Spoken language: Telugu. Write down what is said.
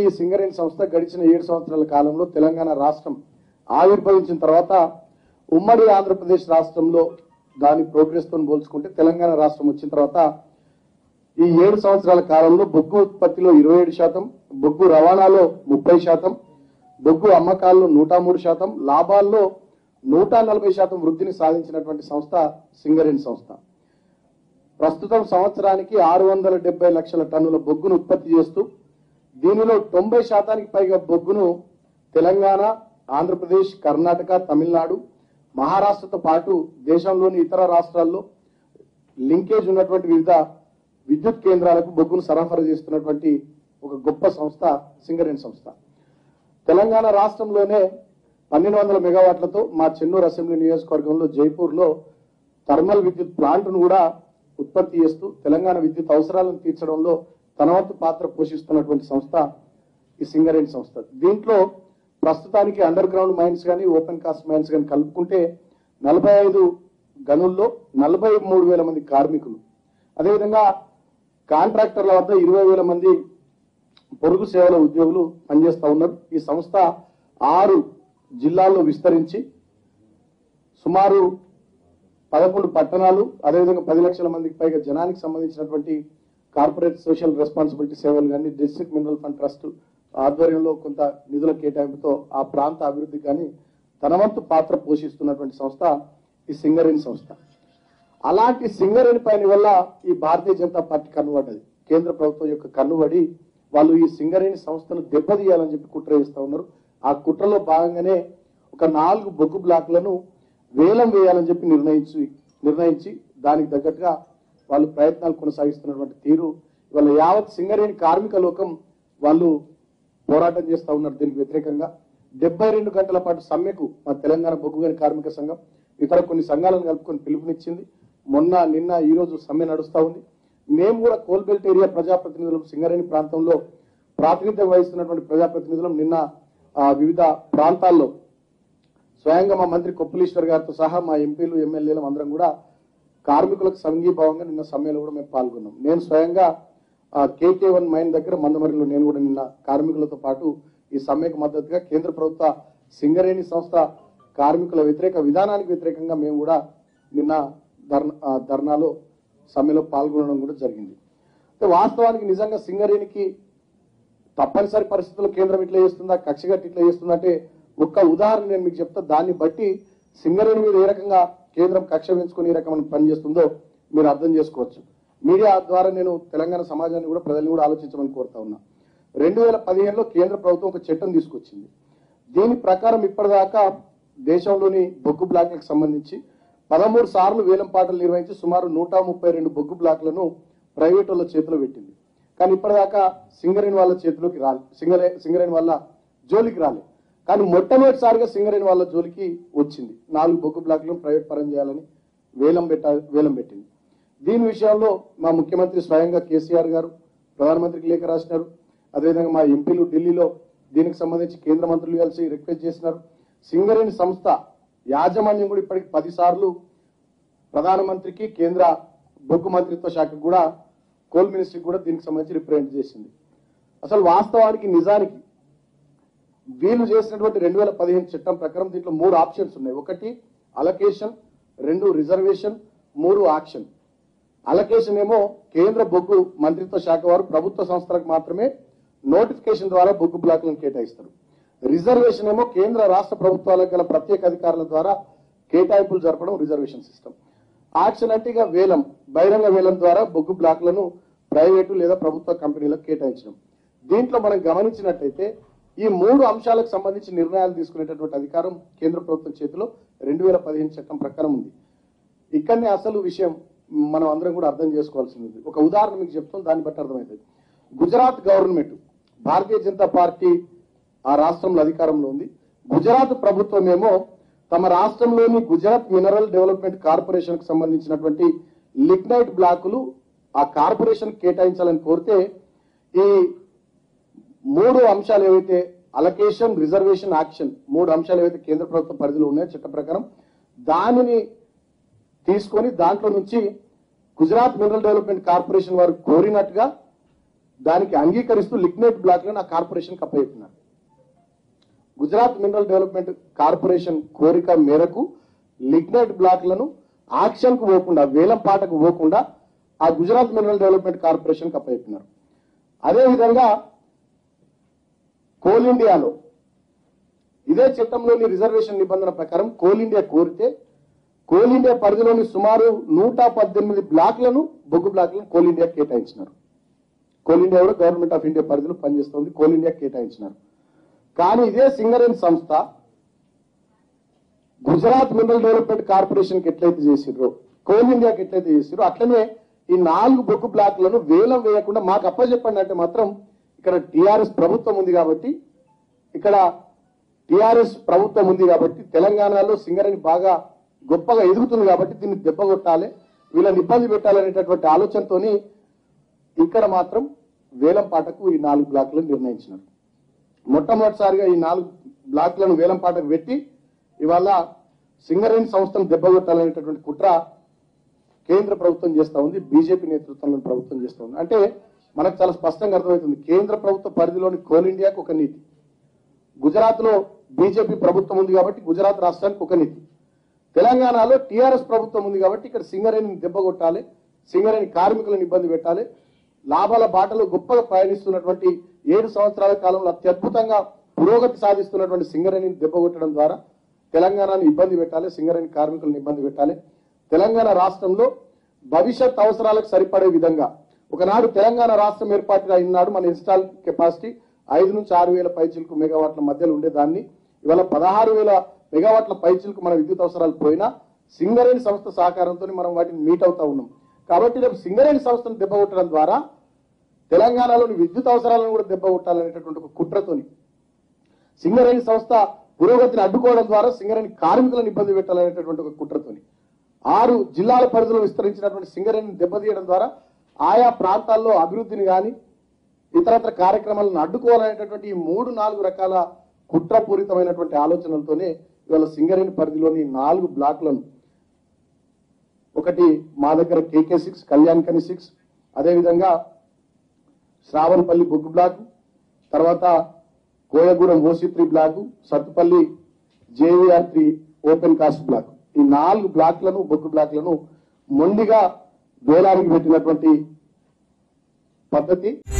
ఈ సింగరేణి సంస్థ గడిచిన ఏడు సంవత్సరాల కాలంలో తెలంగాణ రాష్ట్రం ఆవిర్భవించిన తర్వాత ఉమ్మడి ఆంధ్రప్రదేశ్ రాష్ట్రంలో దాని ప్రోగ్రెస్ తో పోల్చుకుంటే తెలంగాణ రాష్ట్రం వచ్చిన తర్వాత ఈ ఏడు సంవత్సరాల కాలంలో బొగ్గు ఉత్పత్తిలో ఇరవై ఏడు శాతం బొగ్గు రవాణాలో ముప్పై శాతం బొగ్గు అమ్మకాల్లో నూట మూడు శాతం లాభాల్లో నూట నలభై శాతం వృద్ధిని సాధించినటువంటి సంస్థ సింగరేణి సంస్థ ప్రస్తుతం సంవత్సరానికి ఆరు వందల డెబ్బై లక్షల టన్నుల బొగ్గును ఉత్పత్తి చేస్తూ దీనిలో తొంభై శాతానికి పైగా బొగ్గును తెలంగాణ ఆంధ్రప్రదేశ్ కర్ణాటక తమిళనాడు మహారాష్ట్రతో పాటు దేశంలోని ఇతర రాష్ట్రాల్లో లింకేజ్ ఉన్నటువంటి వివిధ విద్యుత్ కేంద్రాలకు బొగ్గును సరఫరా చేస్తున్నటువంటి ఒక గొప్ప సంస్థ సింగరేణి సంస్థ తెలంగాణ రాష్ట్రంలోనే పన్నెండు వందల మెగావాట్లతో మా చెన్నూరు అసెంబ్లీ నియోజకవర్గంలో జైపూర్లో థర్మల్ విద్యుత్ ప్లాంట్ను కూడా ఉత్పత్తి చేస్తూ తెలంగాణ విద్యుత్ అవసరాలను తీర్చడంలో తన వంతు పాత్ర పోషిస్తున్నటువంటి సంస్థ ఈ సింగరేణి సంస్థ దీంట్లో ప్రస్తుతానికి అండర్ గ్రౌండ్ మైన్స్ కానీ ఓపెన్ కాస్ట్ మైన్స్ కానీ కలుపుకుంటే నలభై ఐదు గనుల్లో నలభై మూడు వేల మంది కార్మికులు అదేవిధంగా కాంట్రాక్టర్ల వద్ద ఇరవై వేల మంది పొరుగు సేవల ఉద్యోగులు పనిచేస్తా ఉన్నారు ఈ సంస్థ ఆరు జిల్లాల్లో విస్తరించి సుమారు పదకొండు పట్టణాలు అదేవిధంగా పది లక్షల మందికి పైగా జనానికి సంబంధించినటువంటి కార్పొరేట్ సోషల్ రెస్పాన్సిబిలిటీ సేవలు కానీ డిస్ట్రిక్ట్ మినరల్ ఫండ్ ట్రస్ట్ ఆధ్వర్యంలో కొంత నిధుల కేటాయింపుతో ఆ ప్రాంత అభివృద్ధి కానీ తన వంతు పాత్ర పోషిస్తున్నటువంటి సంస్థ ఈ సింగరేణి సంస్థ అలాంటి సింగరేణి పైన వల్ల ఈ భారతీయ జనతా పార్టీ కన్నుబడ్డది కేంద్ర ప్రభుత్వం యొక్క కన్నుబడి వాళ్ళు ఈ సింగరేణి సంస్థను దెబ్బతీయాలని చెప్పి కుట్ర చేస్తా ఉన్నారు ఆ కుట్రలో భాగంగానే ఒక నాలుగు బొగ్గు బ్లాక్లను వేలం వేయాలని చెప్పి నిర్ణయించి నిర్ణయించి దానికి తగ్గట్టుగా వాళ్ళు ప్రయత్నాలు కొనసాగిస్తున్నటువంటి తీరు ఇవాళ యావత్ సింగరేణి కార్మిక లోకం వాళ్ళు పోరాటం చేస్తా ఉన్నారు దీనికి వ్యతిరేకంగా డెబ్బై రెండు గంటల పాటు సమ్మెకు మా తెలంగాణ బొగ్గుగని కార్మిక సంఘం ఇతర కొన్ని సంఘాలను కలుపుకొని పిలుపునిచ్చింది మొన్న నిన్న ఈ రోజు సమ్మె నడుస్తా ఉంది మేము కూడా కోల్బెల్ట్ ఏరియా ప్రజాప్రతినిధులు సింగరేణి ప్రాంతంలో ప్రాతినిధ్యం వహిస్తున్నటువంటి ప్రజాప్రతినిధులం నిన్న ఆ, వివిధ ప్రాంతాల్లో స్వయంగా మా మంత్రి కొప్పులీశ్వర్ గారితో సహా మా ఎంపీలు ఎమ్మెల్యేలు అందరం కూడా కార్మికులకు సంఘీభావంగా నిన్న సమ్మెలో కూడా మేము పాల్గొన్నాం నేను స్వయంగా కేకే వన్ మైన్ దగ్గర మందమరిలో నేను కూడా నిన్న కార్మికులతో పాటు ఈ సమ్మెకు మద్దతుగా కేంద్ర ప్రభుత్వ సింగరేణి సంస్థ కార్మికుల వ్యతిరేక విధానానికి వ్యతిరేకంగా మేము కూడా నిన్న ధర్నా ఆ, ధర్నాలో సమ్మెలో పాల్గొనడం కూడా జరిగింది అయితే వాస్తవానికి నిజంగా సింగరేణికి తప్పనిసరి పరిస్థితుల్లో కేంద్రం ఇట్లా చేస్తుందా కక్షగట్టి ఇట్లా చేస్తుందా అంటే ఒక్క ఉదాహరణ నేను మీకు చెప్తా దాన్ని బట్టి సింగరేణి మీద ఏ రకంగా కేంద్రం కక్ష పెంచుకొని ఏ రకమైన పని చేస్తుందో మీరు అర్థం చేసుకోవచ్చు మీడియా ద్వారా నేను తెలంగాణ సమాజాన్ని కూడా ప్రజల్ని కూడా ఆలోచించమని కోరుతా ఉన్నా రెండు వేల పదిహేనులో కేంద్ర ప్రభుత్వం ఒక చట్టం తీసుకొచ్చింది దీని ప్రకారం ఇప్పటిదాకా దేశంలోని బొగ్గు బ్లాక్లకు సంబంధించి పదమూడు సార్లు వేలం పాటలు నిర్వహించి సుమారు నూట ముప్పై రెండు బొగ్గు బ్లాక్లను ప్రైవేట్ వాళ్ళ చేతిలో పెట్టింది కానీ ఇప్పటిదాకా సింగరేణి వాళ్ళ చేతిలోకి రాలి సింగరే సింగరేణి వాళ్ళ జోలికి రాలే కానీ మొట్టమొదటిసారిగా సింగరేణి వాళ్ళ జోలికి వచ్చింది నాలుగు బొగ్గు బ్లాక్లను ప్రైవేట్ పరం చేయాలని వేలం పెట్ట వేలం పెట్టింది దీని విషయంలో మా ముఖ్యమంత్రి స్వయంగా కేసీఆర్ గారు ప్రధానమంత్రికి లేఖ రాసినారు అదేవిధంగా మా ఎంపీలు ఢిల్లీలో దీనికి సంబంధించి కేంద్ర మంత్రులు కలిసి రిక్వెస్ట్ చేసినారు సింగరేణి సంస్థ యాజమాన్యం కూడా ఇప్పటికి పది సార్లు ప్రధానమంత్రికి కేంద్ర బొగ్గు మంత్రిత్వ శాఖకు కూడా కోల్ మినిస్ట్రీకి కూడా దీనికి సంబంధించి రిప్రజెంట్ చేసింది అసలు వాస్తవానికి నిజానికి వీళ్ళు చేసినటువంటి రెండు వేల పదిహేను చట్టం ప్రకారం దీంట్లో మూడు ఆప్షన్స్ ఉన్నాయి ఒకటి అలకేషన్ రెండు రిజర్వేషన్ మూడు ఆక్షన్ అలకేషన్ ఏమో కేంద్ర బొగ్గు మంత్రిత్వ శాఖ వారు ప్రభుత్వ సంస్థలకు మాత్రమే నోటిఫికేషన్ ద్వారా బొగ్గు బ్లాక్లను కేటాయిస్తారు రిజర్వేషన్ ఏమో కేంద్ర రాష్ట్ర ప్రభుత్వాలకు గల ప్రత్యేక అధికారుల ద్వారా కేటాయింపులు జరపడం రిజర్వేషన్ సిస్టమ్ ఆక్షన్ అంటే ఇక వేలం బహిరంగ వేలం ద్వారా బొగ్గు బ్లాక్లను ప్రైవేటు లేదా ప్రభుత్వ కంపెనీలకు కేటాయించడం దీంట్లో మనం గమనించినట్టయితే ఈ మూడు అంశాలకు సంబంధించి నిర్ణయాలు తీసుకునేటటువంటి అధికారం కేంద్ర ప్రభుత్వం చేతిలో రెండు వేల పదిహేను చట్టం ప్రకారం ఉంది ఇక్కడనే అసలు విషయం మనం అందరం కూడా అర్థం చేసుకోవాల్సింది ఒక ఉదాహరణ మీకు చెప్తాం దాన్ని బట్టి అర్థమవుతుంది గుజరాత్ గవర్నమెంట్ భారతీయ జనతా పార్టీ ఆ రాష్ట్రంలో అధికారంలో ఉంది గుజరాత్ ప్రభుత్వం ఏమో తమ రాష్ట్రంలోని గుజరాత్ మినరల్ డెవలప్మెంట్ కార్పొరేషన్ కు సంబంధించినటువంటి లిగ్నైట్ బ్లాకులు ఆ కార్పొరేషన్ కేటాయించాలని కోరితే ఈ మూడు అంశాలు ఏవైతే అలకేషన్ రిజర్వేషన్ యాక్షన్ మూడు అంశాలు ఏవైతే కేంద్ర ప్రభుత్వ పరిధిలో ఉన్నాయో చట్ట ప్రకారం దానిని తీసుకొని దాంట్లో నుంచి గుజరాత్ మినరల్ డెవలప్మెంట్ కార్పొరేషన్ వారు కోరినట్టుగా దానికి అంగీకరిస్తూ లిగ్నైట్ బ్లాక్లను ఆ కార్పొరేషన్ అప్పచెప్పినారు గుజరాత్ మినరల్ డెవలప్మెంట్ కార్పొరేషన్ కోరిక మేరకు లిగ్నైట్ బ్లాక్లను ఆక్షన్ కు పోకుండా వేలం పాటకు పోకుండా ఆ గుజరాత్ మినరల్ డెవలప్మెంట్ కార్పొరేషన్ అప్పచెప్పినారు అదేవిధంగా కోల్ ఇండియాలో ఇదే చట్టంలోని రిజర్వేషన్ నిబంధన ప్రకారం కోల్ ఇండియా కోరితే కోల్ ఇండియా పరిధిలోని సుమారు నూట పద్దెనిమిది బ్లాక్లను బొగ్గు బ్లాక్లను కోల్ ఇండియా కేటాయించినారు కోల్ ఇండియా కూడా గవర్నమెంట్ ఆఫ్ ఇండియా పరిధిలో పనిచేస్తుంది కోల్ ఇండియా కేటాయించినారు కానీ ఇదే సింగరేన్ సంస్థ గుజరాత్ మినరల్ డెవలప్మెంట్ కార్పొరేషన్ కి ఎట్లయితే చేసిర్రో కోల్ ఇండియాకి ఎట్లయితే చేసిర్రో అట్లనే ఈ నాలుగు బొగ్గు బ్లాక్లను వేలం వేయకుండా మాకు అప్పచెప్పండి అంటే మాత్రం ఇక్కడ టిఆర్ఎస్ ప్రభుత్వం ఉంది కాబట్టి ఇక్కడ టిఆర్ఎస్ ప్రభుత్వం ఉంది కాబట్టి తెలంగాణలో సింగరేణి బాగా గొప్పగా ఎదుగుతుంది కాబట్టి దీన్ని దెబ్బ కొట్టాలి వీళ్ళని ఇబ్బంది పెట్టాలనేటటువంటి ఆలోచనతోని ఇక్కడ మాత్రం వేలం పాటకు ఈ నాలుగు బ్లాక్లను నిర్ణయించినారు మొట్టమొదటిసారిగా ఈ నాలుగు బ్లాక్లను వేలం పాటకు పెట్టి ఇవాళ సింగరేణి సంస్థను దెబ్బగొట్టాలనేటటువంటి కుట్ర కేంద్ర ప్రభుత్వం చేస్తా ఉంది బీజేపీ నేతృత్వంలోని ప్రభుత్వం చేస్తా ఉంది అంటే మనకు చాలా స్పష్టంగా అర్థమవుతుంది కేంద్ర ప్రభుత్వ పరిధిలోని కోల్ ఇండియాకు ఒక నీతి గుజరాత్ లో బీజేపీ ప్రభుత్వం ఉంది కాబట్టి గుజరాత్ రాష్ట్రానికి ఒక నీతి తెలంగాణలో టీఆర్ఎస్ ప్రభుత్వం ఉంది కాబట్టి ఇక్కడ సింగరేణిని దెబ్బగొట్టాలి సింగరేణి కార్మికులను ఇబ్బంది పెట్టాలి లాభాల బాటలో గొప్పగా ప్రయాణిస్తున్నటువంటి ఏడు సంవత్సరాల కాలంలో అత్యద్భుతంగా పురోగతి సాధిస్తున్నటువంటి సింగరేణిని దెబ్బగొట్టడం ద్వారా తెలంగాణను ఇబ్బంది పెట్టాలి సింగరేణి కార్మికులను ఇబ్బంది పెట్టాలి తెలంగాణ రాష్ట్రంలో భవిష్యత్ అవసరాలకు సరిపడే విధంగా ఒకనాడు తెలంగాణ రాష్ట్రం ఏర్పాటు అయినాడు మన ఇన్స్టాల్ కెపాసిటీ ఐదు నుంచి ఆరు వేల పైచిలకు మెగావాట్ల మధ్యలో ఉండేదాన్ని ఇవాళ పదహారు వేల మెగావాట్ల పైచిలకు మన విద్యుత్ అవసరాలు పోయినా సింగరేణి సంస్థ సహకారంతో మనం వాటిని మీట్ అవుతా ఉన్నాం కాబట్టి రేపు సింగరేణి సంస్థను దెబ్బకొట్టడం ద్వారా తెలంగాణలోని విద్యుత్ అవసరాలను కూడా దెబ్బకొట్టాలనేటటువంటి ఒక కుట్రతోని సింగరేణి సంస్థ పురోగతిని అడ్డుకోవడం ద్వారా సింగరేణి కార్మికులను ఇబ్బంది పెట్టాలనేటటువంటి ఒక కుట్రతోని ఆరు జిల్లాల పరిధిలో విస్తరించినటువంటి సింగరేణిని దెబ్బతీయడం ద్వారా ఆయా ప్రాంతాల్లో అభివృద్ధిని కానీ ఇతరత్ర కార్యక్రమాలను అడ్డుకోవాలనేటటువంటి ఈ మూడు నాలుగు రకాల కుట్రపూరితమైనటువంటి ఆలోచనలతోనే ఇవాళ సింగరేణి పరిధిలోని నాలుగు బ్లాక్లను ఒకటి మా దగ్గర కేకే సిక్స్ కళ్యాణ్ కని సిక్స్ అదేవిధంగా శ్రావణపల్లి బొగ్గు బ్లాక్ తర్వాత Koyagudem OC three block Sathupalli JVR three opencast block ఈ నాలుగు బ్లాక్లను బొగ్గు బ్లాక్లను మొండిగా వేలానికి పెట్టినటువంటి పద్ధతి